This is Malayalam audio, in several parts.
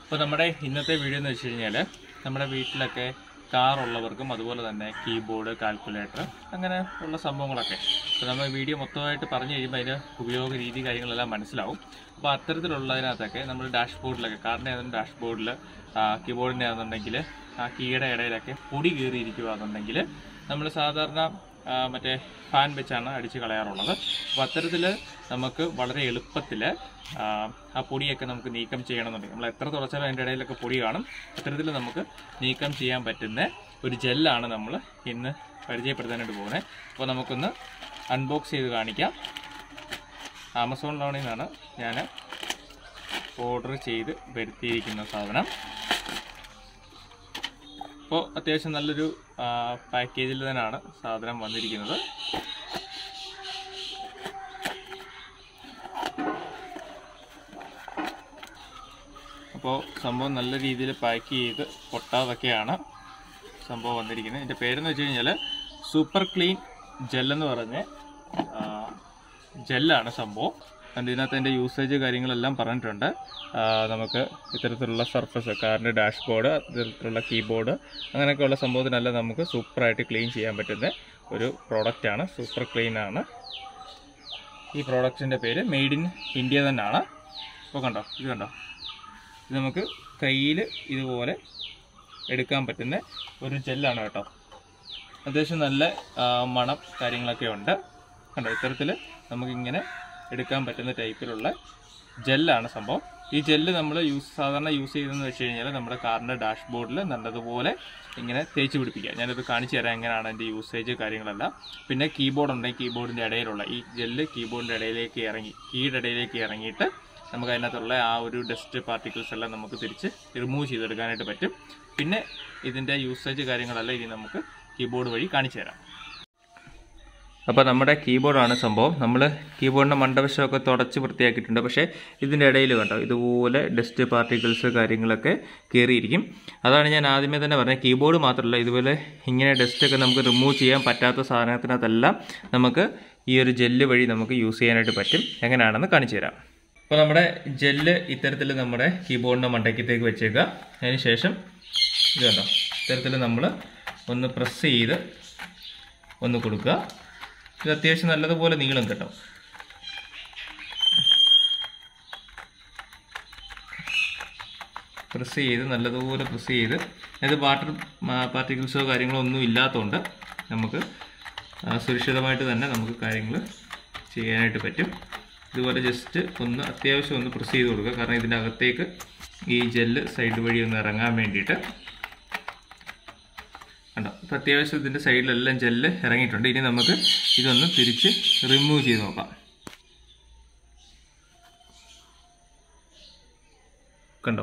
അപ്പോൾ നമ്മുടെ ഇന്നത്തെ വീഡിയോ എന്ന് വെച്ച് കഴിഞ്ഞാൽ നമ്മുടെ വീട്ടിലൊക്കെ കാർ ഉള്ളവർക്കും അതുപോലെ തന്നെ കീബോർഡ് കാൽക്കുലേറ്റർ അങ്ങനെ ഉള്ള സംഭവങ്ങളൊക്കെ അപ്പോൾ നമ്മൾ വീഡിയോ മൊത്തമായിട്ട് പറഞ്ഞു കഴിയുമ്പോൾ അതിൻ്റെ ഉപയോഗ രീതി കാര്യങ്ങളെല്ലാം മനസ്സിലാവും അപ്പോൾ അത്തരത്തിലുള്ളതിനകത്തൊക്കെ നമ്മൾ ഡാഷ്ബോർഡിലൊക്കെ കാറിൻ്റെ ആണെങ്കിലും ഡാഷ്ബോർഡിൽ കീബോർഡിൻ്റെ ആണെന്നുണ്ടെങ്കിൽ ആ കീയുടെ ഇടയിലൊക്കെ പൊടി കീറിയിരിക്കുകയാണെന്നുണ്ടെങ്കിൽ നമ്മൾ സാധാരണ ആ, മറ്റേ ഫാൻ വെച്ചാണ് അടിച്ച് കളയാറുള്ളത് അപ്പോൾ അത്തരത്തിൽ നമുക്ക് വളരെ എളുപ്പത്തിൽ ആ പൊടിയൊക്കെ നമുക്ക് നീക്കം ചെയ്യണമെന്നുണ്ടെങ്കിൽ നമ്മൾ എത്ര തുറച്ചാലും അതിൻ്റെ ഇടയിലൊക്കെ പൊടി കാണും അത്തരത്തിൽ നമുക്ക് നീക്കം ചെയ്യാൻ പറ്റുന്ന ഒരു ജെല്ലാണ് നമ്മൾ ഇന്ന് പരിചയപ്പെടുത്താനായിട്ട് പോകുന്നത് അപ്പോൾ നമുക്കൊന്ന് അൺബോക്സ് ചെയ്ത് കാണിക്കാം ആമസോണിലാണ് നിന്നാണ് ഞാൻ ഓർഡർ ചെയ്ത് വരുത്തിയിരിക്കുന്ന സാധനം അപ്പോൾ അത്യാവശ്യം നല്ലൊരു പാക്കേജിൽ തന്നെയാണ് സാധനം വന്നിരിക്കുന്നത് അപ്പോൾ സംഭവം നല്ല രീതിയിൽ പാക്ക് ചെയ്ത് പൊട്ടാതൊക്കെയാണ് സംഭവം വന്നിരിക്കുന്നത് ഇതിൻ്റെ പേരെന്ന് വെച്ച് കഴിഞ്ഞാൽ സൂപ്പർ ക്ലീൻ ജെല്ലെന്ന് പറഞ്ഞ് ആ, ജെല്ലാണ് സംഭവം കണ്ട് ഇതിനകത്ത് അതിൻ്റെ യൂസേജ് കാര്യങ്ങളെല്ലാം പറഞ്ഞിട്ടുണ്ട് ആ, നമുക്ക് ഇത്തരത്തിലുള്ള സർഫസ് കാറിൻ്റെ ഡാഷ്ബോർഡ് ഇത്തരത്തിലുള്ള കീബോർഡ് അങ്ങനെയൊക്കെയുള്ള സംഭവത്തിനെല്ലാം നമുക്ക് സൂപ്പറായിട്ട് ക്ലീൻ ചെയ്യാൻ പറ്റുന്ന ഒരു പ്രോഡക്റ്റാണ് സൂപ്പർ ക്ലീൻ ആണ് ഈ പ്രോഡക്റ്റിൻ്റെ പേര് മെയ്ഡ് ഇൻ ഇന്ത്യ തന്നെയാണ് അപ്പോൾ കണ്ടോ ഇത് കണ്ടോ ഇത് നമുക്ക് കയ്യിൽ ഇതുപോലെ എടുക്കാൻ പറ്റുന്ന ഒരു ജെല്ലാണ് കേട്ടോ അത്യാവശ്യം നല്ല ആ, മണം കാര്യങ്ങളൊക്കെ ഉണ്ട് കണ്ടോ ഇത്തരത്തിൽ നമുക്കിങ്ങനെ എടുക്കാൻ പറ്റുന്ന ടൈപ്പിലുള്ള ജെല്ലാണ് സംഭവം ഈ ജെല്ല് നമ്മൾ യൂസ് സാധാരണ യൂസ് ചെയ്തതെന്ന് വെച്ച് കഴിഞ്ഞാൽ നമ്മുടെ കാറിൻ്റെ ഡാഷ്ബോർഡിൽ നല്ലതുപോലെ ഇങ്ങനെ തേച്ച് പിടിപ്പിക്കുക ഞാനിത് കാണിച്ചു തരാം എങ്ങനെയാണ് അതിൻ്റെ യൂസേജ് കാര്യങ്ങളെല്ലാം പിന്നെ കീബോർഡ് ഉണ്ടെങ്കിൽ കീബോർഡിൻ്റെ ഇടയിലുള്ള ഈ ജെല്ല് കീബോർഡിൻ്റെ ഇടയിലേക്ക് ഇറങ്ങി കീയുടെ ഇടയിലേക്ക് ഇറങ്ങിയിട്ട് നമുക്ക് അതിനകത്തുള്ള ആ ഒരു ഡസ്റ്റ് പാർട്ടിക്കിൾസ് എല്ലാം നമുക്ക് തിരിച്ച് റിമൂവ് ചെയ്തെടുക്കാനായിട്ട് പറ്റും പിന്നെ ഇതിൻ്റെ യൂസേജ് കാര്യങ്ങളെല്ലാം ഇനി നമുക്ക് കീബോർഡ് വഴി കാണിച്ചു തരാം അപ്പോൾ നമ്മുടെ കീബോർഡാണ് സംഭവം നമ്മൾ കീബോർഡിൻ്റെ മണ്ടവശമൊക്കെ തുടച്ച് വൃത്തിയാക്കിയിട്ടുണ്ട് പക്ഷേ ഇതിൻ്റെ ഇടയിൽ കണ്ടോ ഇതുപോലെ ഡസ്റ്റ് പാർട്ടിക്കിൾസ് കാര്യങ്ങളൊക്കെ കയറിയിരിക്കും അതാണ് ഞാൻ ആദ്യമേ തന്നെ പറഞ്ഞത് കീബോർഡ് മാത്രമല്ല ഇതുപോലെ ഇങ്ങനെ ഡസ്റ്റൊക്കെ നമുക്ക് റിമൂവ് ചെയ്യാൻ പറ്റാത്ത സാധനത്തിനകത്തെല്ലാം നമുക്ക് ഈ ഒരു ജെല്ല് വഴി നമുക്ക് യൂസ് ചെയ്യാനായിട്ട് പറ്റും എങ്ങനെയാണെന്ന് കാണിച്ചു തരാം അപ്പോൾ നമ്മുടെ ജെല്ല് ഇത്തരത്തിൽ നമ്മുടെ കീബോർഡിൻ്റെ മണ്ടയ്ക്കത്തേക്ക് വെച്ചേക്കുക അതിന് ശേഷം ഇത് കണ്ടോ ഇത്തരത്തിൽ നമ്മൾ ഒന്ന് പ്രസ് ചെയ്ത് ഒന്ന് കൊടുക്കുക ഇത് അത്യാവശ്യം നല്ലതുപോലെ നീളം കേട്ടോ പ്രസ് ചെയ്ത് നല്ലതുപോലെ പ്രസ് ചെയ്ത് അത് വാട്ടർ പാർട്ടിക്കിൾസോ കാര്യങ്ങളോ ഒന്നും ഇല്ലാത്തതുകൊണ്ട് നമുക്ക് ആ, സുരക്ഷിതമായിട്ട് തന്നെ നമുക്ക് കാര്യങ്ങൾ ചെയ്യാനായിട്ട് പറ്റും ഇതുപോലെ ജസ്റ്റ് ഒന്ന് അത്യാവശ്യം ഒന്ന് പ്രസ് ചെയ്ത് കൊടുക്കുക കാരണം ഇതിൻ്റെ അകത്തേക്ക് ഈ ജെല്ല് സൈഡ് വഴി ഒന്ന് ഇറങ്ങാൻ വേണ്ടിയിട്ട് കണ്ടോ ഇപ്പം അത്യാവശ്യം ഇതിൻ്റെ സൈഡിലെല്ലാം ജെല്ല് ഇറങ്ങിയിട്ടുണ്ട് ഇനി നമുക്ക് ഇതൊന്ന് തിരിച്ച് റിമൂവ് ചെയ്ത് നോക്കാം കണ്ടോ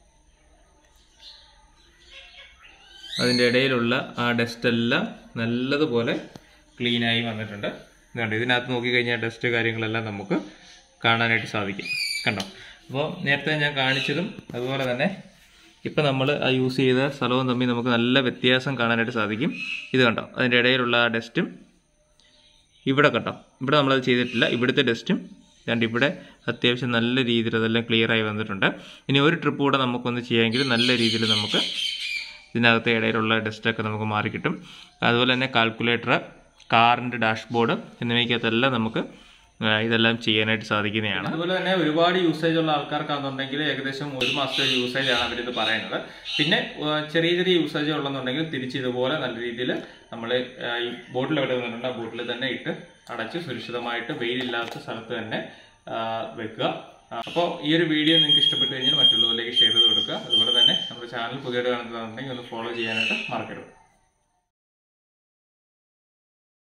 അതിൻ്റെ ഇടയിലുള്ള ആ ഡസ്റ്റ് എല്ലാം നല്ലതുപോലെ ക്ലീനായി വന്നിട്ടുണ്ട് ഇതുണ്ട് ഇതിനകത്ത് നോക്കിക്കഴിഞ്ഞാൽ ഡസ്റ്റ് കാര്യങ്ങളെല്ലാം നമുക്ക് കാണാനായിട്ട് സാധിക്കും കണ്ടോ അപ്പോൾ നേരത്തെ ഞാൻ കാണിച്ചതും അതുപോലെ തന്നെ ഇപ്പം നമ്മൾ ആ യൂസ് ചെയ്ത സ്ഥലവും തമ്മിൽ നമുക്ക് നല്ല വ്യത്യാസം കാണാനായിട്ട് സാധിക്കും ഇത് കണ്ടോ അതിൻ്റെ ഇടയിലുള്ള ആ ഡസ്റ്റും ഇവിടെ കണ്ടോ ഇവിടെ നമ്മളത് ചെയ്തിട്ടില്ല ഇവിടുത്തെ ഡസ്റ്റും രണ്ട് ഇവിടെ അത്യാവശ്യം നല്ല രീതിയിൽ അതെല്ലാം ക്ലിയർ ആയി വന്നിട്ടുണ്ട് ഇനി ഒരു ട്രിപ്പ് കൂടെ നമുക്കൊന്ന് ചെയ്യാമെങ്കിൽ നല്ല രീതിയിൽ നമുക്ക് ഇതിനകത്തെ ഇടയിലുള്ള ഡസ്റ്റൊക്കെ നമുക്ക് മാറിക്കിട്ടും അതുപോലെ തന്നെ കാൽക്കുലേറ്റർ കാറിൻ്റെ ഡാഷ്ബോർഡ് എന്നിവയ്ക്കകത്തെല്ലാം നമുക്ക് ആ, ഇതെല്ലാം ചെയ്യാനായിട്ട് സാധിക്കുന്നതാണ് അതുപോലെ തന്നെ ഒരുപാട് യൂസേജ് ഉള്ള ആൾക്കാർക്കാണെന്നുണ്ടെങ്കിൽ ഏകദേശം ഒരു മാസത്തെ യൂസേജ് ആണ് അവരിത് പറയുന്നത് പിന്നെ ആ, ചെറിയ ചെറിയ യൂസേജ് ഉള്ളെന്നുണ്ടെങ്കിൽ തിരിച്ച് ഇതുപോലെ നല്ല രീതിയിൽ നമ്മൾ ഈ ബോട്ടിൽ എവിടെ വന്നിട്ടുണ്ട് ആ ബോട്ടിൽ തന്നെ ഇട്ട് അടച്ച് സുരക്ഷിതമായിട്ട് വെയിലില്ലാത്ത സ്ഥലത്ത് തന്നെ ആ, വെക്കുക അപ്പോൾ ഈ ഒരു വീഡിയോ നിങ്ങൾക്ക് ഇഷ്ടപ്പെട്ട് കഴിഞ്ഞാൽ മറ്റുള്ളവരിലേക്ക് ഷെയർ ചെയ്ത് കൊടുക്കുക അതുപോലെ തന്നെ നമ്മുടെ ചാനൽ പുതിയതായിട്ട് കാണുന്നതാണെന്നുണ്ടെങ്കിൽ ഒന്ന് ഫോളോ ചെയ്യാനായിട്ട് മറക്കരുത്